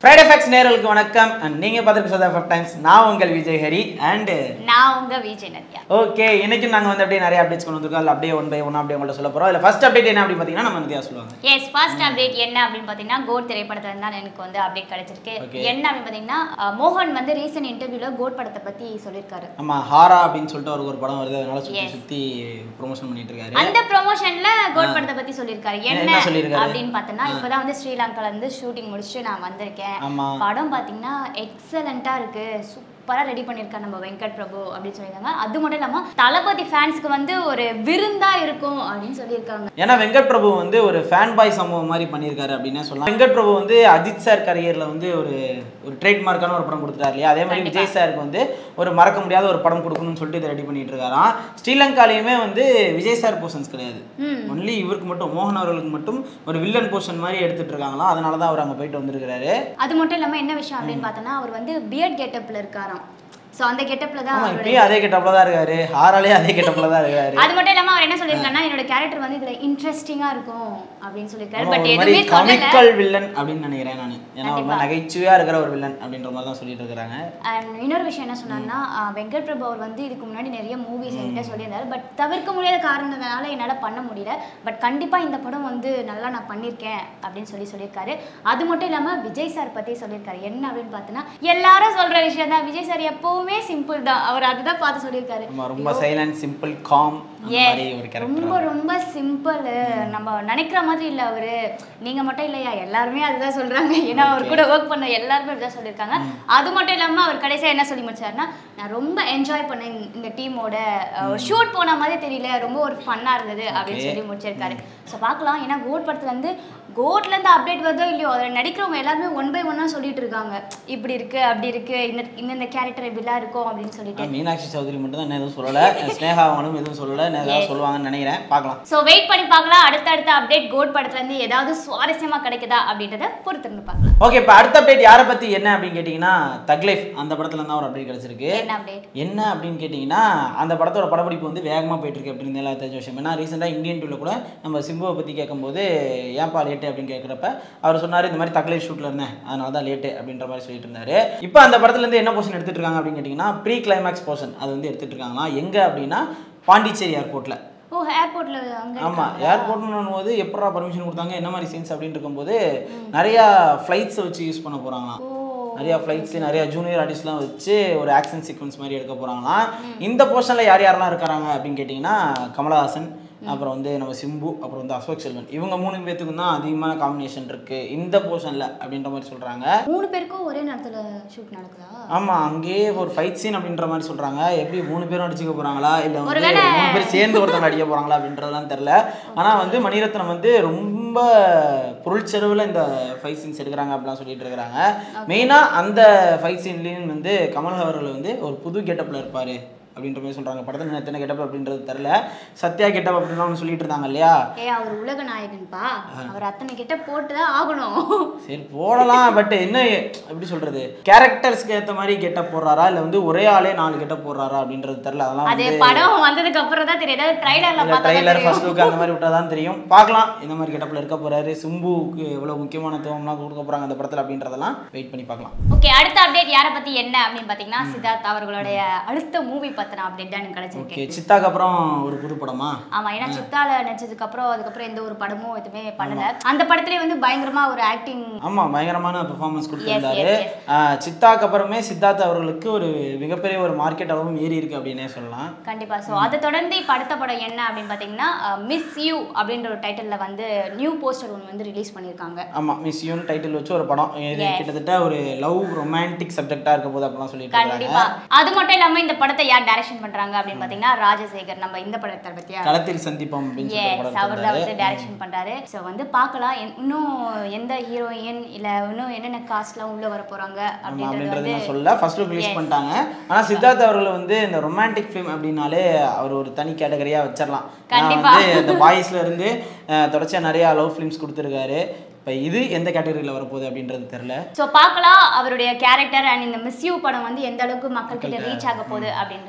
Friday facts நேரலுக்கு வணக்கம் And நீங்க பார்த்துட்டு சோதா ஃபைவ் டைம்ஸ் நான் உங்கள் விஜய் ஹரி அண்ட் நான் உங்க விஜய் நத்யா ஓகே இன்னைக்கு நாங்க வந்து அப்படியே நிறைய அப்டேட்ஸ் கொண்டு வந்திருக்கோம் அதில் அப்படியே ஒன் பை ஒன் அப்படியே உங்கள்ட்ட சொல்ல போறோம் இல்ல ஃபர்ஸ்ட் அப்டேட் என்ன அப்படி பார்த்தீங்கன்னா நம்ம நித்யா சொல்லுவாங்க எஸ் ஃபர்ஸ்ட் அப்டேட் என்ன அப்படின்னு பார்த்தீங்கன்னா கோட் திரைப்படத்துல இருந்து தான் எனக்கு வந்து அப்டேட் கிடைச்சிருக்கு Okay. என்ன அப்படின்னு பார்த்தீங்கன்னா அஹ், மோகன் வந்து ரீசன்ட் இன்டர்வியூல கோட் படத்தை பத்தி சொல்லியிருக்காரு நம்ம ஹாரா அப்படின்னு சொல்லிட்டு அவருக்கு ஒரு படம் வருது அதனால சுத்தி Yes. சுத்தி ப்ரொமோஷன் பண்ணிட்டு இருக்காரு அந்த ப்ரொமோஷன்ல கோட் படத்தை பத்தி சொல்லியிருக்காரு என்ன என்ன சொல்லியிருக்காரு? அப்படின்னு பார்த்தோன்னா இப்பதான் வந்து ஸ்ரீலங்கால இருந்து ஷூட்டிங் முடிச்சுட்டு நான் வந்திருக்கேன் ஆமா படம் பார்த்தீங்கன்னா எக்ஸலண்ட்டாக இருக்கு சூப்பராக ரெடி பண்ணியிருக்காரு நம்ம வெங்கட் பிரபு அப்படின்னு சொல்லியிருக்காங்க அது மட்டும் இல்லாமல் தளபதி ஃபேன்ஸ்க்கு வந்து ஒரு விருந்தா இருக்கும் அப்படின்னு சொல்லியிருக்காங்க ஏன்னா வெங்கட் பிரபு வந்து ஒரு ஃபேன் பாய் சம்பவம் மாதிரி பண்ணியிருக்காரு அப்படின்னே சொல்லலாம் வெங்கட் பிரபு வந்து அஜித் சார் கரியரில் வந்து ஒரு ஒரு ட்ரேட்மார்க்கான ஒரு படம் கொடுத்துட்டாரு இல்லையா அதே மாதிரி கண்டிப்பா. விஜய் சாருக்கு வந்து ஒரு மறக்க முடியாத ஒரு படம் கொடுக்கணும்னு சொல்லிட்டு இதை ரெடி பண்ணிட்டு இருக்காராம் ஸ்ரீலங்காலையுமே வந்து விஜய் சார் போர்ஷன்ஸ் கிடையாது ம் ஒன்லி இவருக்கு மட்டும் மோகன் அவர்களுக்கு மட்டும் ஒரு வில்லன் போர்ஷன் மாதிரி எடுத்துட்டு இருக்காங்களாம் அதனால தான் அவர் அங்கே போயிட்டு வந்திருக்காரு அது மட்டும் இல்லாமல் என்ன விஷயம் அப்படின்னு பார்த்தோன்னா அவர் வந்து பியர்ட் கெட்டப்பில் இருக்காராம் ஸோ அந்த கெட்டப்பில் தான் ஆமா அவருடைய இப்பயும் அதே கெட்டப்ல தான் இருக்காரு ஹாராலே அதே கெட்டப்ல தான் இருக்காரு அது மட்டும் இல்லாமல் அவர் என்ன சொல்லியிருக்காருன்னா என்னோட கேரக்டர் வந்து இதில் இன்ட்ரெஸ்டிங்காக இருக்கும் அப்படின்னு சொல்லியிருக்காரு ஆமா, பட் ஒரு மாதிரி எதுவுமே சொல்லலை காமிக்கல் வில்லன் அப்படின்னு நினைக்கிறேன் நான் ஏன்னா ஒரு கண்டிப்பா. மாதிரி நகைச்சுவையா இருக்கிற ஒரு வில்லன் அப்படின்ற மாதிரி தான் சொல்லிட்டு இருக்காங்க அண்ட் இன்னொரு விஷயம் என்ன சொன்னார்னா அஹ், வெங்கட் பிரபு அவர் வந்து இதுக்கு முன்னாடி நிறைய மூவிஸ் என்கிட்ட சொல்லியிருந்தாரு பட் தவிர்க்க முடியாத காரணத்தினால என்னால் பண்ண முடியல பட் கண்டிப்பாக இந்த படம் வந்து நல்லா நான் பண்ணியிருக்கேன் அப்படின்னு சொல்லி சொல்லியிருக்காரு அது மட்டும் இல்லாமல் விஜய் சார் பற்றி சொல்லியிருக்காரு என்ன அப்படின்னு பார்த்தோன்னா எல்லாரும் சொல்கிற விஷயம் தான் விஜய் சார் எப்போவுமே சிம்பிள் தான் அவர் அதுதான் பார்த்து சொல்லியிருக்காரு ஆமா ரொம்ப சைலண்ட் சிம்பிள் காம் அந்த Yes. மாதிரி ஒரு ரொம்ப கேரக்டர் ரொம்ப சிம்பிள் நம்ம நினைக்கிற மாதிரி இல்லை அவரு நீங்க மட்டும் இல்லையா எல்லாருமே அதுதான் சொல்றாங்க ஏன்னா அவர் கூட ஒர்க் பண்ண எல்லாருமே அப்படிதான் சொல்லியிருக்காங்க அது மட்டும் இல்லாம அவர் கடைசியா என்ன சொல்லி முடிச்சாருன்னா நான் ரொம்ப என்ஜாய் பண்ணேன் இந்த- இந்த டீமோட ஷூட் போன மாதிரி தெரியல ரொம்ப ஒரு ஃபன்னா இருந்தது அப்படின்னு Okay. சொல்லி முடிச்சிருக்காரு ஸோ பார்க்கலாம் ஏன்னா கோட் படத்துல இருந்து கோட்ல இருந்து அப்டேட் வருதோ இல்லையோ அதில் நடிக்கிறவங்க எல்லாருமே ஒன் பை ஒன்னா சொல்லிட்டு இருக்காங்க இப்படி இருக்கு அப்படி இருக்கு இந்த இந்தந்த கேரக்டர் இப்படிலாம் இருக்கும் அப்படின்னு சொல்லிட்டு மீனாட்சி சௌத்ரி மட்டும் தான் என்ன எதுவும் சொல்லல ஸ்னேகா அவங்களும் எதுவும் சொல்லல நான் ஏதாவது சொல்லுவாங்கன்னு நினைக்கிறேன் பார்க்கலாம் ஸோ வெயிட் பண்ணி பார்க்கலாம் அடுத்தடுத்த அப்டேட் கோட் படத்துல இருந்து ஏதாவது சுவாரஸ்யமா கிடைக்குதா அப்படின்றத பொறுத்திருந்து பார்க்கலாம் ஓகே இப்போ அடுத்த அப்டேட் யாரை பத்தி என்ன அப்படின்னு கேட்டிங்கன்னா தக் லைஃப் அந்த படத்துல இருந்தா ஒரு அப்டேட் கிடைச்சிருக்கு என்ன அப்டேட் என்ன அப்படின்னு கேட்டிங்கன்னா அந்த படத்தோட படப்பிடிப்பு வந்து வேகமாக போயிட்டு இருக்கு அப்படின்னு எல்லாம் தெரிஞ்ச விஷயம் ஏன்னா ரீசெண்டாக இந்தியன் டூவில் கூட நம்ம சிம்புவை பற்றி கேட்கும்போது ஏன்பா லேட்டு அப்படின்னு கேட்குறப்ப அவர் சொன்னார் இந்த மாதிரி தக்லைஃப் ஷூட்டில் இருந்தேன் அதனால தான் லேட்டு அப்படின்ற மாதிரி சொல்லிட்டு இருந்தாரு இப்போ அந்த படத்துலேருந்து என்ன போர்ஷன் எடுத்துட்டு இருக்காங்க அப்படின்னு கேட்டிங்கன்னா ப்ரீ கிளைமேக்ஸ் போர்ஷன் அது வந்து எடுத்துட்டு இருக்காங்களா எங்கே அப்படின்னா பாண்டிச்சேரி ஏர்போர்ட்டில் ஓ ஏர்போர்ட்ல அங்க ஆமாம் ஏர்போர்ட்னு போது எப்படா பர்மிஷன் கொடுத்தாங்க என்ன மாதிரி சீன்ஸ் அப்படின்னு இருக்கும்போது நிறையா ஃப்ளைட்ஸை வச்சு யூஸ் பண்ண போகிறாங்களாம் ஓ நிறைய ஃப்ளைட்ஸ் நிறைய ஜூனியர் ஆர்டிஸ்ட்லாம் வச்சு ஒரு ஆக்ஷன் சீக்வன்ஸ் மாதிரி எடுக்க போகிறாங்களாம் இந்த போர்ஷனில் யார் யாரெல்லாம் இருக்கிறாங்க அப்படின்னு கேட்டிங்கன்னா கமலஹாசன் அப்புறம் வந்து நம்ம சிம்பு அப்புறம் வந்து அசோக் செல்வன் இவங்க மூணு பேத்துக்கும் தான் அதிகமான காம்பினேஷன் இருக்கு இந்த போர்ஷனில் அப்படின்ற மாதிரி சொல்கிறாங்க மூணு பேருக்கும் ஒரே நேரத்துல ஷூட் நடக்குதா ஆமாம் அங்கேயே ஒரு ஃபைட் சீன் அப்படின்ற மாதிரி சொல்கிறாங்க எப்படி மூணு பேரும் அடிச்சுக்க போகிறாங்களா இல்லை வந்து ஒருவேளை- மூணு பேர் சேர்ந்து ஒருத்தவங்க அடிக்க போகிறாங்களா அப்படின்றதெல்லாம் தெரில ஆனால் வந்து மணிரத்னம் வந்து ரொம்ப பொருள் செலவில் இந்த ஃபைட் சீன்ஸ் எடுக்கிறாங்க அப்படிலாம் சொல்லிட்டு இருக்கிறாங்க மெயினாக அந்த ஃபைட் சீன்லேயும் வந்து கமல் அவர்கள் வந்து ஒரு புது கெட்டப்பில் இருப்பார் அப்படின்ற மாதிரி சொல்கிறாங்க படத்தில் எத்தனை கெட்டப் அப்படின்றது தெரில சத்யா கெட்டப் அப்படின்லாம் ஒன்று சொல்லிட்டு இருந்தாங்க இல்லையா ஏ அவர் உலக நாயகன்பா அவர் அத்தனை கிட்ட போட்டு தான் ஆகணும் சரி போடலாம் பட் என்ன எப்படி சொல்றது கேரக்டர்ஸ்க்கு ஏற்ற மாதிரி கெட்டப் போடுறாரா இல்லை வந்து ஒரே ஆளே நாலு கெட்டப் போடுறாரா அப்படின்றது தெரில அதெல்லாம் அது வந்து படம் வந்ததுக்கு அப்புறம் தான் தெரியும் ஏதாவது ட்ரைலர்ல பார்த்தா ட்ரைலர் தான் ஃபர்ஸ்ட் தெரியும் லுக் அந்த மாதிரி விட்டா தான் தெரியும் பார்க்கலாம் இந்த மாதிரி கெட்டப்பில் இருக்க போறாரு சிம்புக்கு எவ்வளோ முக்கியமானத்துவம்லாம் கொடுக்க போறாங்க அந்த படத்தில் அப்படின்றதெல்லாம் வெயிட் பண்ணி பார்க்கலாம் ஓகே அடுத்த அப்டேட் யாரை பத்தி என்ன அப்படின்னு பாத்தீங்கன்னா சித்தார்த் அவர்களுடைய அடுத்த மூவி பத்தின அப்டேட் தான் எனக்கு கிடைச்சிருக்கு ஓகே சித்தாக்கு அப்புறம் ஒரு புது படமா ஆமா ஏன்னா சித்தால நடிச்சதுக்கு அப்புறம் அதுக்கப்புறம் எந்த ஒரு படமும் எதுவுமே பண்ணல அந்த படத்துலயே வந்து பயங்கரமா ஒரு ஆக்டிங் ஆமா பயங்கரமான பெர்ஃபார்மன்ஸ் கொடுத்துருந்தாரு yes, yes. ஆஹ் சித்தாக்கு அப்புறமே சித்தார்த் அவர்களுக்கு ஒரு மிகப்பெரிய ஒரு மார்க்கெட் அளவும் ஏறி இருக்கு அப்படின்னே சொல்லலாம் கண்டிப்பா ஸோ அதை தொடர்ந்து இப்போ அடுத்த படம் என்ன அப்படின்னு பார்த்தீங்கன்னா மிஸ் யூ அப்படின்ற ஒரு டைட்டிலில் வந்து நியூ போஸ்டர் ஒன்று வந்து ரிலீஸ் பண்ணியிருக்காங்க ஆமா மிஸ் யூன் டைட்டில் வச்சு ஒரு படம் இது Yes. கிட்டத்தட்ட ஒரு லவ் ரொமான்டிக் சப்ஜெக்டா இருக்க போது அப்படிலாம் சொல்லிட்டு இருக்காங்க கண்டிப்பா அது மட்டும் இல்லாம இந்த படத்தை யார் டைரக்ஷன் பண்றாங்க அப்படின்னு பார்த்தீங்கன்னா ராஜசேகர் நம்ம இந்த படத்தை பத்தியா களத்தில் சந்திப்போம் அப்படின்னு சொல்லி ஒரு எஸ் படம் அவர் தான் எடுத்திருந்தாரு. வந்து டைரக்ஷன் பண்றாரு ஸோ வந்து பார்க்கலாம் என்- இன்னும் எந்த ஹீரோயின் இல்ல இன்னும் என்னென்ன காஸ்ட்லாம் உள்ள வர போறாங்க ஆமா, அப்படின்றது அப்படின்றது வந்து நான் சொல்ல ஃபர்ஸ்ட் லுக் ரிலீஸ் Yes. பண்ணிட்டாங்க ஆனா சித்தார்த் அவர்கள் வந்து இந்த ரொமான்டிக் ஃபிலிம் அப்படின்னாலே அவர் ஒரு தனி கேட்டகரியா வச்சிடலாம் ஏன்னா கண்டிப்பா. வந்து இந்த பாய்ஸ்ல இருந்து அஹ், தொடர்ச்சியா நிறைய லவ் ஃபிலிம்ஸ் கொடுத்துருக்காரு இப்போ இது எந்த கேட்டகரியில் வரப்போகுது அப்படின்றது தெரில ஸோ பார்க்கலாம் அவருடைய கேரக்டர் அண்ட் இந்த மிஸ் யூ படம் வந்து எந்த அளவுக்கு மக்கள்கிட்ட ரீச் ஆக போகுது அப்படின்றத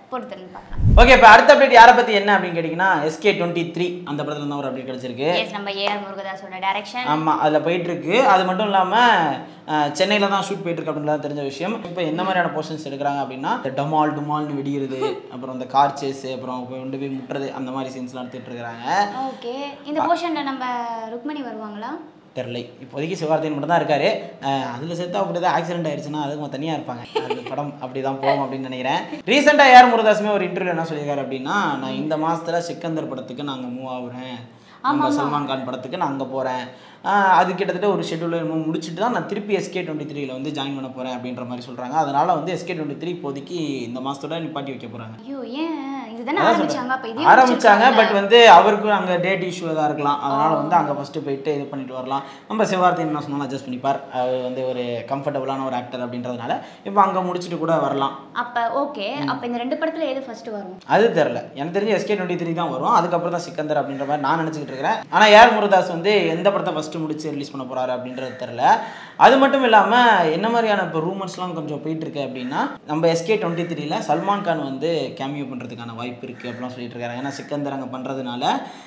பொறுத்திருந்து பார்க்கலாம் ஓகே இப்போ அடுத்த அப்டேட் யாரை பற்றி என்ன அப்படின்னு கேட்டிங்கன்னா எஸ்கே டுவெண்ட்டி த்ரீ அந்த படத்துல தான் ஒரு அப்டேட் கிடச்சிருக்கு எஸ் நம்ம ஏஆர் முருகதாஸோட டைரக்ஷன் ஆமாம் அதில் போயிட்டு இருக்கு அது மட்டும் இல்லாமல் சென்னையில் தான் ஷூட் போயிட்டு இருக்கு அப்படின்றது தெரிஞ்ச விஷயம் இப்போ என்ன மாதிரியான போர்ஷன்ஸ் எடுக்கிறாங்க அப்படின்னா இந்த டமால் டுமால்னு வெடிக்கிறது அப்புறம் இந்த கார் சேஸ் அப்புறம் கொண்டு போய் முட்டுறது அந்த மாதிரி சீன்ஸ்லாம் எடுத்துட்டு இருக்காங்க ஓகே இந்த போர்ஷன்ல நம்ம ருக்மணி வருவாங்களா தெரிலை இப்போதைக்கு சிவார்த்தியன் மட்டும் தான் இருக்காரு அதில் சேர்த்தா அப்படி தான் ஆக்சிடென்ட் ஆயிடுச்சுன்னா அதுக்கு தனியாக இருப்பாங்க அது படம் அப்படி தான் போகும் அப்படின்னு நினைக்கிறேன் ரீசெண்டாக யார் முருதாசுமே ஒரு இன்டர்வியூ என்ன சொல்லியிருக்காரு அப்படின்னா நான் இந்த மாசத்துல சிக்கந்தர் படத்துக்கு நாங்கள் மூவ் ஆகுறேன் நம்ம சல்மான் கான் படத்துக்கு நான் அங்கே போகிறேன் அது கிட்டத்தட்ட ஒரு ஷெட்யூல் என்னமோ முடிச்சுட்டு தான் நான் திருப்பி எஸ்கே டுவெண்ட்டி த்ரீல வந்து ஜாயின் பண்ண போகிறேன் அப்படின்ற மாதிரி சொல்கிறாங்க அதனால வந்து எஸ்கே டுவெண்ட்டி த்ரீ இப்போதைக்கு இந்த மாதத்தோட நிப்பாட்டி வைக்க போகிறாங்க ஐயோ ஏன் இதுதானே அதான் ஆரம்பிச்சாங்க அப்ப இதே ஆரம்பிச்சாங்க பட் வந்து அவருக்கும் அங்கே டேட் இஷ்யூ தான் இருக்கலாம் அதனால வந்து அங்கே ஃபஸ்ட்டு போயிட்டு இது பண்ணிட்டு வரலாம் நம்ம சிவார்த்தி என்ன சொன்னாலும் அட்ஜஸ்ட் பண்ணிப்பார் அவர் வந்து ஒரு கம்ஃபர்டபுளான ஒரு ஆக்டர் அப்படின்றதுனால இப்போ அங்கே முடிச்சுட்டு கூட வரலாம் அப்ப ஓகே அப்ப இந்த ரெண்டு படத்துல எது ஃபர்ஸ்ட் வரும் அது தெரில எனக்கு தெரிஞ்சு எஸ்கே டுவெண்ட்டி த்ரீ தான் வரும் அதுக்கப்புறம் தான் சிக்கந்தர் அப்படின்ற மாதிரி நான் நினச்சிக்கிட்டு இருக்கிறேன் ஆனால் ஏஆர் முருதாஸ் வந்து எந்த படத்தை ஃபஸ்ட்டு முடிச்சு ரிலீஸ் பண்ண போகிறாரு அப்படின்றது தெரில அது மட்டும் இல்லாமல் என்ன மாதிரியான இப்போ ரூமர்ஸ்லாம் கொஞ்சம் போயிட்டு இருக்கு அப்படின்னா நம்ம எஸ்கே டுவெண்ட்டி த்ரீல சல்மான் கான் வந்து கேமியோ பண்ணுறதுக்கான வாய்ப்பு இருக்குது அப்படிலாம் சொல்லிட்டு இருக்காரு ஏன்னா சிக்கந்தர் அங்கே பண்ணுறதுனால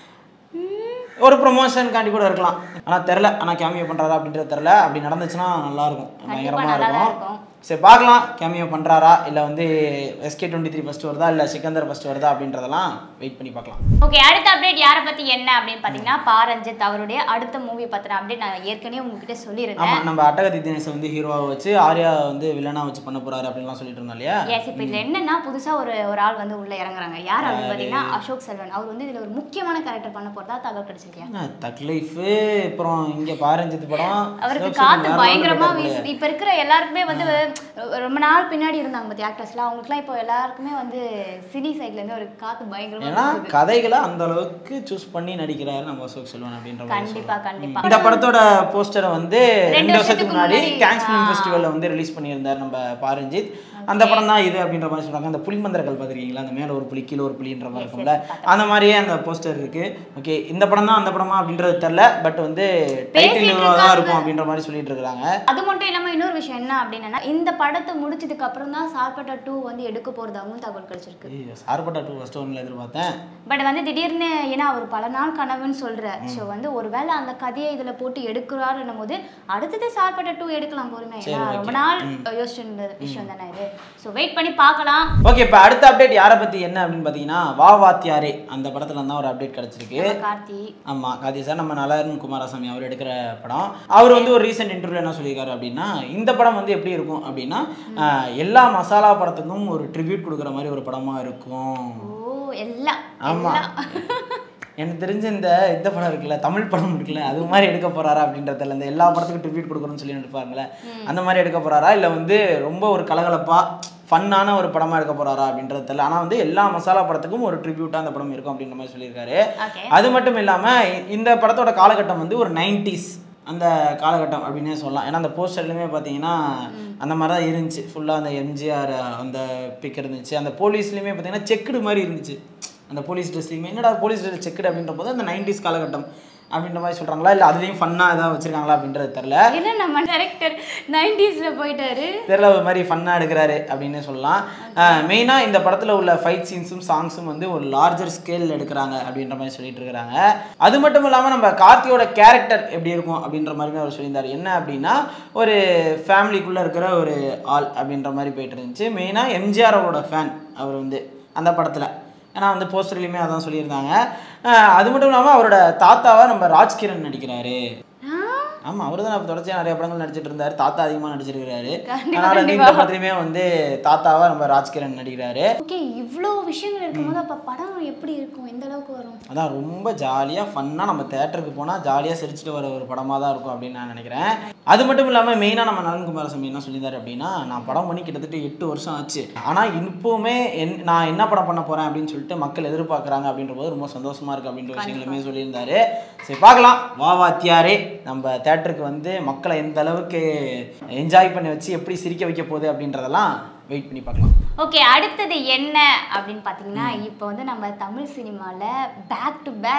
ஒரு ப்ரொமோஷனுக்காண்டி கூட இருக்கலாம் ஆனால் தெரில ஆனால் கேமியோ பண்ணுறாரா அப்படின்றது தெரில அப்படி நடந்துச்சுன்னா நல்லாயிருக்கும் பயங்கரமாக நல்லா தான் இருக்கும் இருக்கும். சரி பார்க்கலாம் கேமியோ பண்ணுறாரா இல்லை வந்து எஸ்கே டுவெண்ட்டி த்ரீ ஃபஸ்ட் வருதா இல்லை சிக்கந்தர் ஃபஸ்ட் வருதா அப்படின்றதெல்லாம் வெயிட் பண்ணி பார்க்கலாம் ஓகே அடுத்த அப்டேட் யாரை பத்தி என்ன அப்படின்னு பாத்தீங்கன்னா பாரஞ்சித் அவருடைய அடுத்த மூவி பத்தின அப்டேட் நான் ஏற்கனவே உங்ககிட்ட சொல்லியிருந்தேன் ஆமாம் நம்ம அட்டகத்தி தினேசை வந்து ஹீரோவாக வச்சு ஆர்யா வந்து வில்லனாக வச்சு பண்ண போகிறாரு அப்படின்லாம் சொல்லிட்டு இருந்தோம் இல்லையா எஸ் இப்போ இதுல என்னன்னா புதுசா ஒரு ஒரு ஆள் வந்து உள்ள இறங்குறாங்க யார் அப்படின்னு பாத்தீங்கன்னா அசோக் செல்வன் அவர் வந்து இதுல ஒரு முக்கியமான கேரக்டர் பண்ண போறதா தகவல் கிடைச்சிருக்கேன் என்ன தக் லைஃபு அப்புறம் இங்கே பாரஞ்சித் படம் அவருக்கு சிவப்பு காத்து வேற level பயங்கரமா போயிட்டாரு போலயே. வீசுது இப்ப இருக்கிற எல்லாருக்குமே வந்து ரொம்ப நாள் பின்னாடி இருந்தாங்க பத்தி ஆக்டர்ஸ்லாம் அவங்களுக்குலாம் இப்போ எல்லாருக்குமே வந்து சினி சைட்ல இருந்து ஒரு காத்து பயங்கரமா ஏன்னா வீசுது. கதைகளை அந்த அளவுக்கு சூஸ் பண்ணி நடிக்கிறாரு நம்ம அசோக் செல்வன் அப்படின்ற மாதிரி கண்டிப்பா சொல்லலாம். கண்டிப்பா இந்த படத்தோட போஸ்டரை வந்து ரெண்டு வருஷத்துக்கு வருஷத்துக்கு முன்னாடி முன்னாடி, கேங்ஸ் ஃபிலிம் ஆ. ஃபெஸ்டிவலில் வந்து ரிலீஸ் பண்ணியிருந்தார் நம்ம பாரஞ்சித் அந்த படம் தான் இது அப்படின்ற மாதிரி சொல்றாங்க அந்த புலிமந்திரங்கள் பார்த்துருக்கீங்களா அந்த மேலே ஒரு புலி கீழே ஒரு புலின்ற மாதிரி இருக்கும்ல அந்த மாதிரியே அந்த போஸ்டர் இருக்கு ஓகே இந்த படம் தான் அந்த படமா அப்படின்றது தெரில பட் வந்து டைட்டில் இருக்காங்க. தான் இருக்கும் அப்படின்ற மாதிரி சொல்லிட்டு இருக்காங்க அது மட்டும் இல்லாம இன்னொரு விஷயம் என்ன அப்படின்னா இந்த படத்தை முடிச்சதுக்கு அப்புறம் தான் சார்பட்டா டூ வந்து எடுக்க போறதாகவும் தகவல் கிடைச்சிருக்கு ஐயோ, சார்பட்டா டூ ஃபர்ஸ்ட் ஒன்ல எதிர்பார்த்தேன் பட் வந்து திடீர்னு ஏன்னா அவர் பல நாள் கனவுன்னு சொல்ற ஸோ வந்து ஒருவேளை அந்த கதையை இதுல போட்டு எடுக்கிறாருன்னும் போது அடுத்தது சார்பட்ட டூ எடுக்கலாம் பொறுமையா ஏன்னா ரொம்ப நாள் யோசிச்சு இருந்த விஷயம் தானே இது ஸோ வெயிட் பண்ணி பார்க்கலாம் ஓகே இப்போ அடுத்த அப்டேட் யாரை பத்தி என்ன அப்படின்னு பார்த்தீங்கன்னா வா வாத்தியாரே அந்த படத்துல தான் ஒரு அப்டேட் கிடைச்சிருக்கு நம்ம கார்த்தி ஆமா கார்த்தி சார் நம்ம நலன் குமாரசாமி அவர் எடுக்கிற படம் அவர் வந்து ஒரு ரீசெண்ட் இன்டர்வியூ என்ன சொல்லியிருக்காரு அப்படின்னா இந்த படம் வந்து எப்படி இருக்கும் அப்படின்னா ஆஹ், எல்லா மசாலா படத்துக்கும் ஒரு ட்ரிபியூட் கொடுக்குற மாதிரி ஒரு படமா இருக்கும் ஓ எல்லாம் ஆமா எனக்கு தெரிஞ்ச இந்த இந்த படம் இருக்குல்ல தமிழ் படம் இருக்குல்ல அது மாதிரி எடுக்க போறாரா அப்படின்றதுல இந்த எல்லா படத்துக்கும் ட்ரிபியூட் கொடுக்கணும்னு சொல்லி எடுப்பாங்கல்ல அந்த மாதிரி எடுக்க போறாரா இல்லை வந்து ரொம்ப ஒரு கலகலப்பா ஃபன்னான ஒரு படமா எடுக்க போறாரா அப்படின்றது தெரியல ஆனால் வந்து எல்லா மசாலா படத்துக்கும் ஒரு ட்ரிபியூட்டாக அந்த படம் இருக்கும் அப்படின்ற மாதிரி சொல்லியிருக்காரு ஓகே அது மட்டும் இல்லாமல் இந்த படத்தோட காலகட்டம் வந்து ஒரு நைன்டிஸ் அந்த காலகட்டம் அப்படின்னே சொல்லலாம் ஏன்னா அந்த போஸ்டர்லையுமே பார்த்தீங்கன்னா அந்த மாதிரி தான் இருந்துச்சு ஃபுல்லாக அந்த எம்ஜிஆர் அந்த பிக் இருந்துச்சு அந்த போலீஸ்லையுமே பார்த்தீங்கன்னா செக்குடு மாதிரி இருந்துச்சு அந்த போலீஸ் ட்ரெஸ்லையுமே என்னடா போலீஸ் ட்ரெஸ் செக்குடு அப்படின்ற போது அந்த நைன்டிஸ் காலகட்டம் அப்படின்ற மாதிரி சொல்கிறாங்களா இல்லை அதுலேயும் ஃபன்னாக ஏதாவது வச்சுருக்காங்களா அப்படின்றது தெரில என்ன நம்ம டேரக்டர் நைன்டிஸ்ல போயிட்டாரு தெரில ஒரு மாதிரி ஃபன்னாக எடுக்கிறாரு அப்படின்னு சொல்லலாம் மெயினாக இந்த படத்தில் உள்ள ஃபைட் சீன்ஸும் சாங்ஸும் வந்து ஒரு லார்ஜர் ஸ்கேலில் எடுக்கிறாங்க அப்படின்ற மாதிரி சொல்லிட்டு இருக்கிறாங்க அது மட்டும் இல்லாமல் நம்ம கார்த்தியோட கேரக்டர் எப்படி இருக்கும் அப்படின்ற மாதிரி அவர் சொல்லியிருந்தார் என்ன அப்படின்னா ஒரு ஃபேமிலிக்குள்ளே இருக்கிற ஒரு ஆள் அப்படின்ற மாதிரி போயிட்டு இருந்துச்சு மெயினாக எம்ஜிஆர் அவரோட ஃபேன் அவர் வந்து அந்த படத்தில் ஏன்னா வந்து போஸ்டர்லையுமே அதான் சொல்லியிருந்தாங்க அஹ் அது மட்டும் இல்லாமல் அவரோட தாத்தாவா நம்ம ராஜ்கிரண் நடிக்கிறாரு ஆமா அவரு தான் தொடர்ச்சியாக நிறைய படங்கள் நடிச்சிட்டு இருந்தாரு தாத்தா அதிகமா நடிச்சிருக்கிறாரு கண்டிப்பா, அதனால வந்து இந்த படத்துலயுமே வந்து தாத்தாவா நம்ம ராஜ்கிரண் நடிக்கிறாரு ஓகே இவ்வளோ விஷயங்கள் இருக்கும்போது அப்ப படம் எப்படி இருக்கும் எந்த அளவுக்கு வரும் அதான் ரொம்ப ஜாலியா ஃபன்னா நம்ம தேட்டருக்கு போனா ஜாலியா சிரிச்சுட்டு வர ஒரு படமா தான் இருக்கும் அப்படின்னு நான் நினைக்கிறேன் அது மட்டும் இல்லாம மெயினா நம்ம நலன் குமாரசாமி என்ன சொல்லியிருந்தாரு அப்படின்னா நான் படம் பண்ணி கிட்டத்தட்ட எட்டு வருஷம் ஆச்சு ஆனா இப்பவுமே என் நான் என்ன படம் பண்ண போறேன் அப்படின்னு சொல்லிட்டு மக்கள் எதிர்பார்க்கறாங்க அப்படின்ற போது ரொம்ப சந்தோஷமா இருக்கு அப்படின்ற விஷயங்களுமே சொல்லியிருந்தாரு சரி பார்க்கலாம் வா வாத்தியாரே நம்ம தேட்டருக்கு வந்து மக்களை எந்த அளவுக்கு என்ஜாய் பண்ணி வச்சு எப்படி சிரிக்க வைக்க போகுது அப்படின்றதெல்லாம் வெயிட் பண்ணி பார்க்கலாம் ஓகே அடுத்தது என்ன அப்படின்னு பார்த்தீங்கன்னா இப்போ வந்து நம்ம தமிழ் சினிமாவில் back to back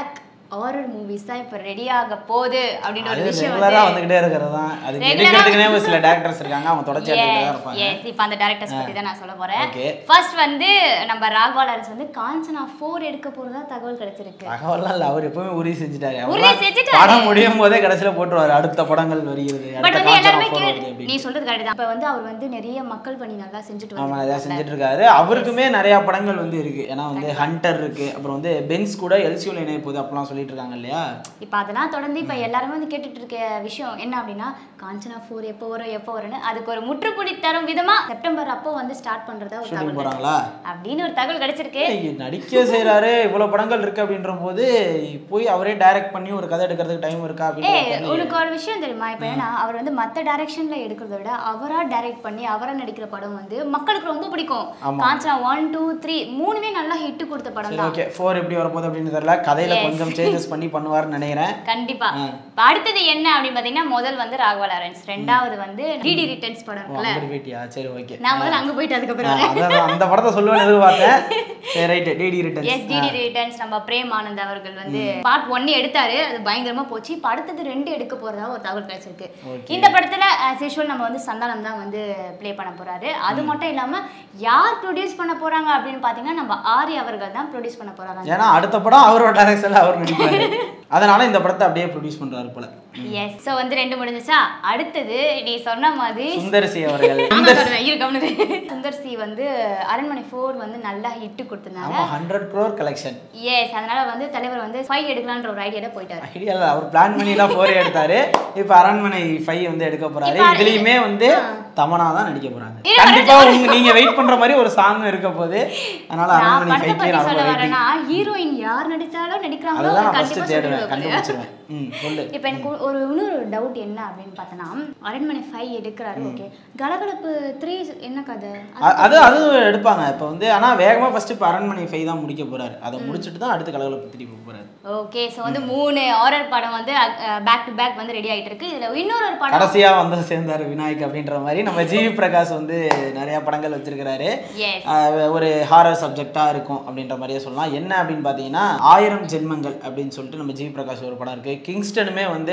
horror movies தான் இப்போ ரெடி ஆக போகுது அப்படின்ற ஒரு அது விஷயம் ரெகுலரா வந்து வந்துகிட்டே இருக்கிறது தான் அதுக்கு Regular-ஆ- எடுக்கிறதுக்குனே ஒரு சில டேரக்டர்ஸ் இருக்காங்க அவங்க தொடர்ச்சி எடுத்துட்டு தான் இருப்பாங்க எஸ் இப்போ அந்த டேரக்டர்ஸ் பத்தி தான் நான் சொல்ல போறேன் Okay. ஃபர்ஸ்ட் வந்து நம்ம ராகவா லாரன்ஸ் வந்து காஞ்சனா ஃபோர் எடுக்க போறதா தகவல் கிடைச்சிருக்கு தகவல்லாம் இல்ல அவர் எப்பவுமே உறுதி செஞ்சுட்டாரு உறுதி அவர்லாம் செஞ்சுட்டாரு. படம் முடியும் போதே கடைசியில போட்டுருவாரு அடுத்த படங்கள் வருகிறது பட் அடுத்த வந்து எல்லாருமே காஞ்சனா four கே- வருது நீ அப்படின்னு சொல்றது கரெக்ட் தான் இப்போ வந்து அவர் வந்து நிறைய மக்கள் பணி நல்லா செஞ்சுட்டு ஆமா வந்து இதாக செஞ்சுட்டு இருக்காரு அவருக்குமே நிறைய படங்கள் வந்து இருக்கு ஏன்னா வந்து ஹண்டர் இருக்கு அப்புறம் வந்து பென்ஸ் கூட எல்சியூல இணைய போகுது அப்படிலாம் சொல்லிட்டு இருக்காங்க இல்லையா இப்போ அதெல்லாம் தொடர்ந்து இப்போ எல்லாருமே வந்து கேட்டுட்டு இருக்க விஷயம் என்ன அப்படின்னா காஞ்சனா ஃபோர் எப்போ வரும் எப்போ வரும்னு அதுக்கு ஒரு முற்றுப்புள்ளி தரும் விதமா செப்டம்பர் அப்போ வந்து ஸ்டார்ட் பண்றதா ஒரு ஷூட்டிங் தகவல் போறாங்களா அப்படின்னு ஒரு தகவல் கிடைச்சிருக்கு ஏய், நடிக்க செய்றாரு இவ்வளவு படங்கள் இருக்கு அப்படின்ற போது போய் அவரே டைரக்ட் பண்ணி ஒரு கதை எடுக்கிறதுக்கு டைம் இருக்கா ஏ அப்படின்னு உனக்கு ஒரு விஷயம் தெரியுமா இப்போ ஏன்னா அவர் வந்து மற்ற டைரக்ஷன்ல எடுக்கிறத விட அவரா டைரக்ட் பண்ணி அவரா நடிக்கிற படம் வந்து மக்களுக்கு ரொம்ப பிடிக்கும் ஆமா. காஞ்சனா ஒன் டூ த்ரீ மூணுமே நல்லா ஹிட் கொடுத்த படம் சரி தான் ஓகே ஃபோர் எப்படி வரப்போகுது அப்படின்னு தெரியல கதையில Yes. கொஞ்சம் சேஞ்சஸ் பண்ணி பண்ணுவாருன்னு நினைக்கிறேன் கண்டிப்பா ஆ. இப்ப அடுத்தது என்ன அப்படின்னு பாத்தீங்கன்னா முதல் வந்து ராகவா லாரன்ஸ் ரெண்டாவது வந்து டிடி ரிட்டர்ன்ஸ் படம் ஓ, இருக்குல்ல அங்கிட்டு போயிட்டியா சரி ஓகே நான் முதல்ல அங்க போயிட்டு அதுக்கப்புறம் அதான் அந்த படத்தை சொல்லுவேன்னு எதிர்பார்த்தேன் சரி ரைட்டு டிடி ரிட்டர்ன்ஸ் எஸ் டிடி ரிட்டர்ன்ஸ் நம்ம பிரேம் ஆனந்த் அவர்கள் வந்து பார்ட் ஒன்னு எடுத்தாரு அது பயங்கரமா போச்சு இப்ப அடுத்தது ரெண்டு எடுக்க போறதா ஒரு தகவல் கிடைச்சிருக்கு Okay. இந்த படத்துல ஆஸ் யூஷுவல் நம்ம வந்து சந்தானம் தான் வந்து ப்ளே பண்ண போறாரு அது மட்டும் இல்லாம யார் ப்ரொடியூஸ் பண்ண போறாங்க அப்படின்னு பாத்தீங்கன்னா நம்ம ஆரி அவர்கள் தான் ப்ரொடியூஸ் பண்ண போறாங்க ஏன்னா அடுத்த படம் அவரோட டைரக்ஷன்ல அவர் நடிப்பாரு அதனால இந்த படத்தை அப்படியே ப்ரொடியூஸ் பண்றாரு போல எஸ் சோ வந்து ரெண்டு முடிஞ்சுச்சா அடுத்தது நீ சொன்ன மாதிரி சுந்தர்சி அவர்கள் ஆமா, சொல்றேன். இரு, கம்முனு இரு. சுந்தர் சி வந்து அரண்மனை ஃபோர் வந்து நல்லா ஹிட் கொடுத்திருந்தாங்க ஆமா ஹண்ட்ரட் க்ரோர் கலெக்ஷன் எஸ் அதனால வந்து தலைவர் வந்து ஃபைவ் எடுக்கலான்ற ஒரு ஐடியால போயிட்டாரு ஐடியா இல்லை அவர் பிளான் பண்ணிலாம் ஃபோரே எடுத்தாரு இப்போ அரண்மனை ஃபைவ் வந்து எடுக்க போறாரு இப்ப அர- இதுலயுமே வந்து தமனா தான் நடிக்க போறாங்க இரு, கண்டிப்பா உங்க நீங்க வெயிட் பண்ற மாதிரி ஒரு சாங் இருக்க போது அதனால நான் அரண்மனை படத்தை ஃபைவ்க்கே பத்தி நான் சொல்ல ரொம்ப வெயிட்டிங் வரேன்னா ஹீரோயின் யார் நடிச்சாலும் நடிக்கிறாங்களோ அதுதான் நான் கண்டிப்பா ஃபர்ஸ்ட் தேடுவேன் சொல்லிடுவேன் கண்டுபிடிச்சிருவேன் ம் சொல்லு இப்போ எனக்கு ஒரு- ஒரு இன்னொரு டவுட் என்ன அப்படின்னு பார்த்தோன்னா அரண்மனை ஃபைவ் எடுக்கிறாரு ஓகே கலகலப்பு த்ரீ என்ன கதை அ- அது அதுவும் எடுப்பாங்க இப்போ வந்து ஆனா வேகமா ஃபர்ஸ்ட் இப்போ அரண்மனை ஃபைவ் தான் முடிக்க போறாரு அதை முடிச்சுட்டு தான் அடுத்து கலகலப்பு திருப்பி போறாரு ஓகே ஸோ வந்து மூணு ஹாரர் படம் வந்து பேக் டு பேக் வந்து ரெடி ஆயிட்டு இருக்கு இதுல இன்னொரு ஒரு படம் கடைசியா வந்து சேர்ந்தாரு விநாயக் அப்படின்ற மாதிரி நம்ம ஜிவி பிரகாஷ் வந்து நிறைய படங்கள் வச்சிருக்கிறாரு எஸ் ஆஹ் ஒரு ஹாரர் சப்ஜெக்டா இருக்கும் அப்படின்ற மாதிரியே சொல்லலாம் என்ன அப்படின்னு பார்த்தீங்கன்னா ஆயிரம் ஜென்மங்கள் அப்படின்னு சொல்லிட்டு நம்ம ஜிவி பிரகாஷ் ஒரு படம் இருக்கு கிங்ஸ்டனுமே வந்து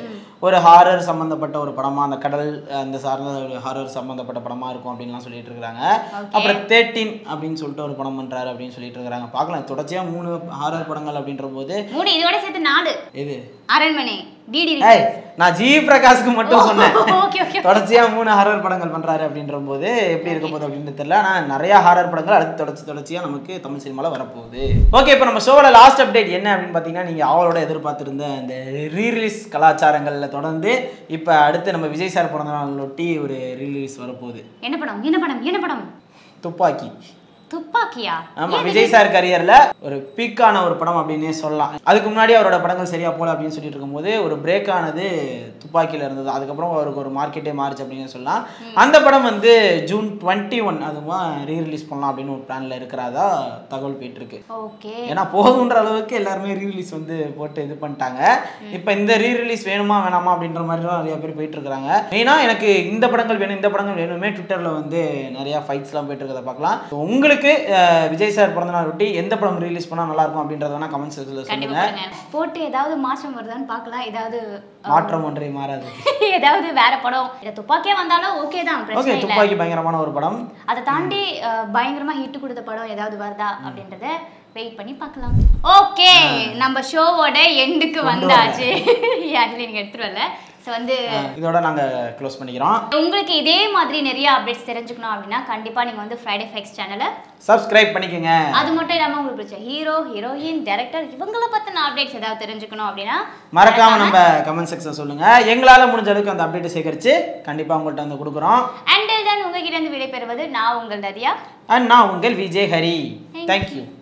ஒரு ஹாரர் சம்பந்தப்பட்ட ஒரு படமா அந்த கடல் அந்த சார்ந்த ஒரு ஹாரர் சம்பந்தப்பட்ட படமா இருக்கும் அப்படின்லாம் சொல்லிட்டு இருக்காங்க Okay. அப்புறம் தேர்ட்டீன் அப்படின்னு சொல்லிட்டு ஒரு படம் பண்றாரு அப்படின்னு சொல்லிட்டு இருக்காங்க பார்க்கலாம் தொடர்ச்சியா மூணு ஹாரர் படங்கள் அப்படின்ற போது மூணு இதோட சேர்த்து நாலு இது அரண்மனை டிடி ஏய் நான் ஜிவி பிரகாஷ்க்கு மட்டும் சொன்னேன் ஓகே ஓகே தொடர்ச்சியா மூணு ஹாரர் படங்கள் பண்றாரு அப்படின்ற போது எப்படி இருக்க போகுது அப்படின்னு தெரியல ஆனா நிறைய ஹாரர் படங்கள் அடுத்து தொடர்ச்சி தொடர்ச்சியா நமக்கு தமிழ் சினிமால வரப்போகுது ஓகே இப்போ நம்ம ஷோவோட லாஸ்ட் அப்டேட் என்ன அப்படின்னு பார்த்தீங்கன்னா நீங்க அவளோட எதிர்பார்த்திருந்த அந்த ரீரிலீஸ் கலாச்சாரங்கள்ல தொடர்ந்து இப்போ அடுத்து நம்ம விஜய் சார் பிறந்த நாள் ஒட்டி ஒரு ரீரிலீஸ் வரப்போகுது என்ன படம் என்ன படம் என்ன படம் துப்பாக்கி துப்பாக்கியா ஆமா விஜய் சார் கரியர்ல ஒரு பீக்கான ஒரு படம் அப்படின்னே சொல்லலாம் அதுக்கு முன்னாடி அவரோட படங்கள் சரியா போல அப்படின்னு சொல்லிட்டு இருக்கும்போது ஒரு பிரேக் ஆனது துப்பாக்கியில இருந்தது அதுக்கப்புறம் அவருக்கு ஒரு மார்க்கெட்டே மாறுச்சு அப்படின்னு சொல்லலாம் அந்த படம் வந்து ஜூன் டுவெண்ட்டி ஒன் அதுமா ரீரிலீஸ் பண்ணலாம் அப்படின்னு ஒரு பிளான்ல இருக்கிறதா தகவல் போயிட்டு இருக்கு ஓகே ஏன்னா போதுன்ற அளவுக்கு எல்லாருமே ரீரிலீஸ் வந்து போட்டு இது பண்ணிட்டாங்க இப்போ இந்த ரீரிலீஸ் வேணுமா வேணாமா அப்படின்ற மாதிரி தான் நிறைய பேர் போயிட்டு இருக்காங்க மெயினாக எனக்கு இந்த படங்கள் வேணும் இந்த படங்கள் வேணுமே ட்விட்டரில் வந்து நிறைய ஃபைட்ஸ்லாம் போயிட்டு இருக்கிறத பார்க்கலாம் உங்களுக்கு அஹ், விஜய் சார் பிறந்தநாள் ஒட்டி எந்த படம் ரிலீஸ் பண்ணால் நல்லா இருக்கும் அப்படின்றத வேணா கமெண்ட் செக்ஷனில் கண்டிப்பா சொல்லுங்க பாருங்க போட்டு ஏதாவது மாற்றம் வருதான்னு பார்க்கலாம் ஏதாவது மாற்றம் ஒன்றை மாறாது ஏதாவது வேற படம் இல்ல துப்பாக்கியா வந்தாலும் ஓகே தான் ஓகே பிரச்சனை இல்ல துப்பாக்கி பயங்கரமான ஒரு படம் அதை தாண்டி அஹ், பயங்கரமா ஹிட் கொடுத்த படம் ஏதாவது வருதா அப்படின்றத வெயிட் பண்ணி பார்க்கலாம் ஓகே நம்ம ஷோவோட எண்டுக்கு வந்தாச்சு ஆக்சுவலி நீங்க எடுத்துட்டு வரல ஸோ வந்து அஹ், இதோட நாங்கள் க்ளோஸ் பண்ணிக்கிறோம் உங்களுக்கு இதே மாதிரி நிறைய அப்டேட்ஸ் தெரிஞ்சுக்கணும் அப்படின்னா கண்டிப்பா நீங்க வந்து ஃப்ரைடே ஃபைக்ஸ் சேனலை சப்ஸ்கிரைப் பண்ணிக்கோங்க அது மட்டும் இல்லாம உங்களுக்கு பிடிச்ச ஹீரோ ஹீரோயின் டைரக்டர் இவங்கள பத்தின அப்டேட்ஸ் ஏதாவது தெரிஞ்சுக்கணும் அப்படின்னா மறக்காம நம்ம கமெண்ட் செக்ஷன் சொல்லுங்க எங்களால் முடிஞ்ச அளவுக்கு அந்த அப்டேட்டை சேகரித்து கண்டிப்பாக உங்கள்கிட்ட வந்து கொடுக்குறோம் அண்டில் தான் உங்ககிட்ட இருந்து விடைபெறுவது நான் உங்கள் நதியா அண்ட் நான் உங்கள் விஜய் ஹரி தேங்க்யூ